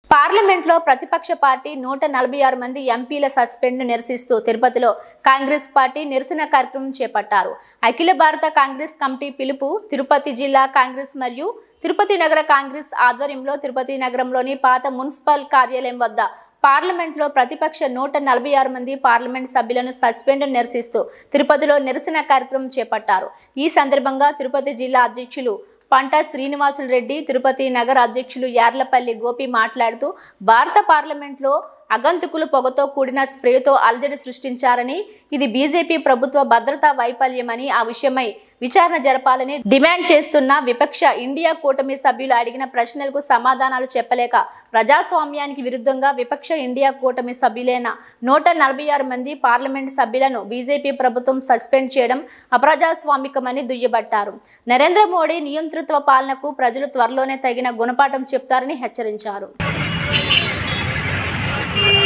పార్లమెంట్లో ప్రతిపక్ష పార్టీ నూట నలభై ఆరు మంది ఎంపీల సస్పెండ్ నిరసిస్తూ తిరుపతిలో కాంగ్రెస్ పార్టీ నిరసన కార్యక్రమం చేపట్టారు అఖిల భారత కాంగ్రెస్ కమిటీ పిలుపు తిరుపతి జిల్లా కాంగ్రెస్ మరియు తిరుపతి నగర కాంగ్రెస్ ఆధ్వర్యంలో తిరుపతి నగరంలోని పాత మున్సిపల్ కార్యాలయం వద్ద పార్లమెంట్లో ప్రతిపక్ష నూట నలభై ఆరు మంది పార్లమెంట్ సభ్యులను సస్పెండ్ నిరసిస్తూ తిరుపతిలో నిరసన కార్యక్రమం చేపట్టారు ఈ సందర్భంగా తిరుపతి జిల్లా అధ్యక్షులు పంట శ్రీనివాసులు రెడ్డి తిరుపతి నగర అధ్యక్షులు యార్లపల్లి గోపి మాట్లాడుతూ భారత పార్లమెంట్లో అగంతుకులు పొగతో కూడిన స్ప్రేతో అలజడి సృష్టించారని ఇది బీజేపీ ప్రభుత్వ భద్రతా వైఫల్యమని ఆ విషయమై విచారణ జరపాలని డిమాండ్ చేస్తున్న విపక్ష ఇండియా కూటమి సభ్యులు అడిగిన ప్రశ్నలకు సమాధానాలు చెప్పలేక ప్రజాస్వామ్యానికి విరుద్ధంగా విపక్ష ఇండియా కూటమి సభ్యులైన నూట నలభై ఆరు మంది పార్లమెంట్ సభ్యులను బీజేపీ ప్రభుత్వం సస్పెండ్ చేయడం అప్రజాస్వామికమని దుయ్యబట్టారు నరేంద్ర మోడీ నియంతృత్వ పాలనకు ప్రజలు త్వరలోనే తగిన గుణపాఠం చెప్తారని హెచ్చరించారు